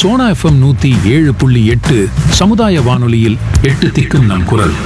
Sona FM நூத்தி ஏழு புள்ளி எட்டு சமுதாய வானொலியில் எட்டு திக்கும் நம் குரல்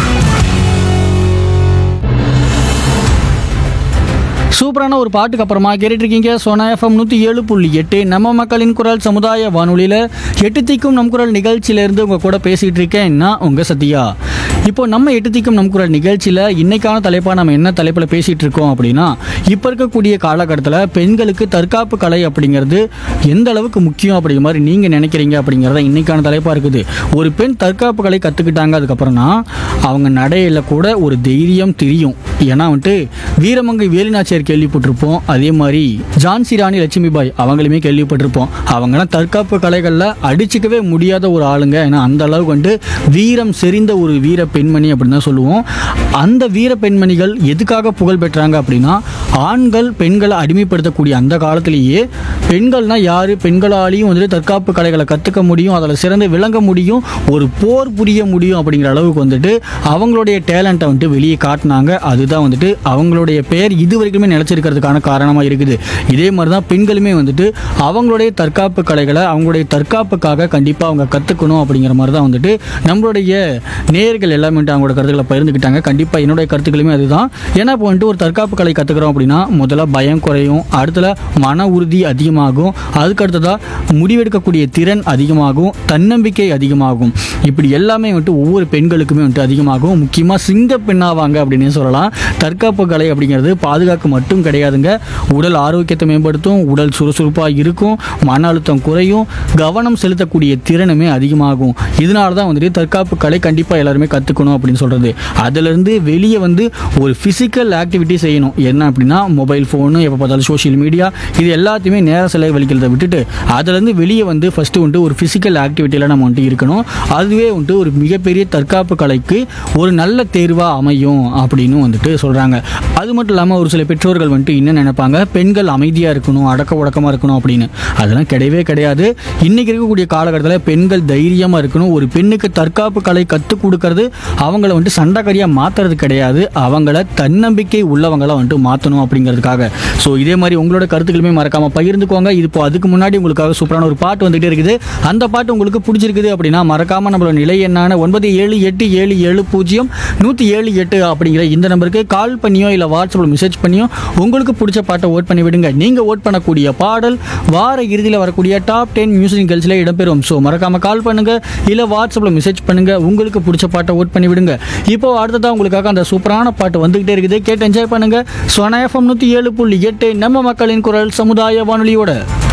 சூப்பரான ஒரு பாட்டுக்கு அப்புறமா கேட்டுட்டு இருக்கீங்க சோனா எஃப்எம் நூற்றி ஏழு புள்ளி எட்டு நம்ம மக்களின் குரல் சமுதாய வானொலியில் எட்டு திக்கும் நம் குரல் நிகழ்ச்சியிலேருந்து உங்கள் கூட பேசிகிட்டு இருக்கேன் நான் உங்கள் சத்யா இப்போ நம்ம எட்டு திக்கும் நம் குரல் நிகழ்ச்சியில் இன்னைக்கான தலைப்பாக நம்ம என்ன தலைப்பில் பேசிகிட்டு இருக்கோம் அப்படின்னா இப்போ இருக்கக்கூடிய காலகட்டத்தில் பெண்களுக்கு தற்காப்பு கலை அப்படிங்கிறது எந்த அளவுக்கு முக்கியம் அப்படிங்கிற மாதிரி நீங்கள் நினைக்கிறீங்க அப்படிங்கிறத இன்னைக்கான தலைப்பாக இருக்குது ஒரு பெண் தற்காப்பு கலை கற்றுக்கிட்டாங்க அதுக்கப்புறம்னா அவங்க நடையில் கூட ஒரு தைரியம் தெரியும் ஏன்னா வந்துட்டு வீரமங்கை வேலுநாச்சியார் கேள்விப்பட்டிருப்போம் அதே மாதிரி ஜான்சி ராணி லட்சுமிபாய் அவங்களுமே கேள்விப்பட்டிருப்போம் அவங்களாம் தற்காப்பு கலைகளில் அடிச்சுக்கவே முடியாத ஒரு ஆளுங்க ஏன்னா அந்த அளவுக்கு வந்துட்டு வீரம் செறிந்த ஒரு வீர பெண்மணி அப்படின்னு தான் சொல்லுவோம் அந்த வீர பெண்மணிகள் எதுக்காக புகழ் பெற்றாங்க அப்படின்னா ஆண்கள் பெண்களை அடிமைப்படுத்தக்கூடிய அந்த காலத்திலேயே பெண்கள்னா யாரு பெண்களாலையும் வந்துட்டு தற்காப்பு கலைகளை கற்றுக்க முடியும் அதில் சிறந்து விளங்க முடியும் ஒரு போர் புரிய முடியும் அப்படிங்கிற அளவுக்கு வந்துட்டு அவங்களுடைய டேலண்ட்டை வந்துட்டு வெளியே காட்டினாங்க அதுதான் வந்துட்டு அவங்களுடைய பெயர் இது வரைக்குமே நிலச்சிருக்கிறதுக்கான காரணமாக இருக்குது இதே மாதிரி தான் பெண்களுமே வந்துட்டு அவங்களுடைய தற்காப்பு கலைகளை அவங்களுடைய தற்காப்புக்காக கண்டிப்பாக அவங்க கற்றுக்கணும் அப்படிங்கிற மாதிரி தான் வந்துட்டு நம்மளுடைய நேர்கள் எல்லாமே வந்துட்டு அவங்களோட கருத்துக்களை பகிர்ந்துக்கிட்டாங்க கண்டிப்பாக என்னுடைய கருத்துக்களுமே அதுதான் ஏன்னா இப்போ வந்துட்டு ஒரு தற்காப்பு கலை கற்றுக்குறோம் அப்படின்னா முதல்ல பயம் குறையும் அடுத்தல மன உறுதி அதிகமாகும் அதுக்கு அடுத்ததாக முடிவெடுக்கக்கூடிய திறன் அதிகமாகும் தன்னம்பிக்கை அதிகமாகும் இப்படி எல்லாமே வந்துட்டு ஒவ்வொரு பெண்களுக்குமே வந்துட்டு அதிகமாகும் முக்கியமாக சிங்க பெண்ணாவாங்க அப்படின்னு சொல்லலாம் தற்காப்பு கலை அப்படிங்கிறது பாதுகாப்பு மட்டும் கிடையாதுங்க உடல் ஆரோக்கியத்தை மேம்படுத்தும் உடல் சுறுசுறுப்பாக இருக்கும் மன அழுத்தம் குறையும் கவனம் செலுத்தக்கூடிய திறனுமே அதிகமாகும் இதனால தான் வந்துட்டு தற்காப்பு கலை கண்டிப்பாக எல்லாருமே கற்றுக்கணும் அப்படின்னு சொல்கிறது அதிலிருந்து வெளியே வந்து ஒரு ஃபிசிக்கல் ஆக்டிவிட்டி செய்யணும் என்ன அப்படின்னா மொபைல் ஃபோனு எப்போ பார்த்தாலும் சோஷியல் மீடியா இது எல்லாத்தையுமே நேரம் செலவழிக்கிறத விட்டுட்டு அதுலேருந்து வெளியே வந்து ஃபஸ்ட்டு வந்துட்டு ஒரு ஃபிசிக்கல் ஆக்டிவிட்டியில் நம்ம வந்துட்டு இருக்கணும் அதுவே வந்துட்டு ஒரு மிகப்பெரிய தற்காப்பு கலைக்கு ஒரு நல்ல தேர்வாக அமையும் அப்படின்னு வந்துட்டு சொல்கிறாங்க அது மட்டும் இல்லாமல் ஒரு சில பெற்றோர்கள் வந்துட்டு என்ன நினைப்பாங்க பெண்கள் அமைதியாக இருக்கணும் அடக்க உடக்கமாக இருக்கணும் அப்படின்னு அதெல்லாம் கிடையவே கிடையாது இன்றைக்கி இருக்கக்கூடிய காலகட்டத்தில் பெண்கள் தைரியமாக இருக்கணும் ஒரு பெண்ணுக்கு தற்காப்பு கலை கற்றுக் கொடுக்கறது அவங்கள வந்துட்டு சண்டைக்கறியாக மாற்றுறது கிடையாது அவங்கள தன்னம்பிக்கை உள்ளவங்கள வந்துட்டு மாற்றணும் அப்படிங்கிறதுக்காக ஸோ இதே மாதிரி உங்களோட கருத்துக்களுமே மறக்காமல் பகிர்ந்துக்கோங்க இது இப்போ அதுக்கு முன்னாடி உங்களுக்காக சூப்பரான ஒரு பாட்டு வந்துகிட்டே இருக்குது அந்த பாட்டு உங்களுக்கு பிடிச்சிருக்குது அப்படின்னா மறக்காமல் நம்மளோட நிலை என்னான ஒன்பது ஏழு எட்டு ஏழு ஏழு பூஜ்ஜியம் நூற்றி ஏழு எட்டு அப்படிங்கிற இந்த நம்பருக்கு கால் பண்ணியோ இல்லை வாட்ஸ்அப்பில் மெசேஜ் பண்ணியோ உங்களுக்கு பிடிச்ச பாட்டை ஓட் பண்ணி விடுங்க நீங்கள் ஓட் பண்ணக்கூடிய பாடல் வார இறுதியில் வரக்கூடிய டாப் டென் மியூசிக் நிகழ்ச்சியில் இடம்பெறும் ஸோ மறக்காமல் கால் பண்ணுங்க இல்லை வாட்ஸ்அப்பில் மெசேஜ் பண்ணுங்க உங்களுக்கு பிடிச்ச பாட்டை ஓட் பண்ணி விடுங்க இப்போ அடுத்ததான் உங்களுக்காக அந்த சூப்பரான பாட்டு வந்துகிட்டே இருக்குது கேட்டு என்ஜாய் பண்ணுங்க சோனா எஃப்எம் நூற்றி ஏழு புள்ளி எட்டு நம்ம மக்களின் குரல் சமுதாய வானொலியோட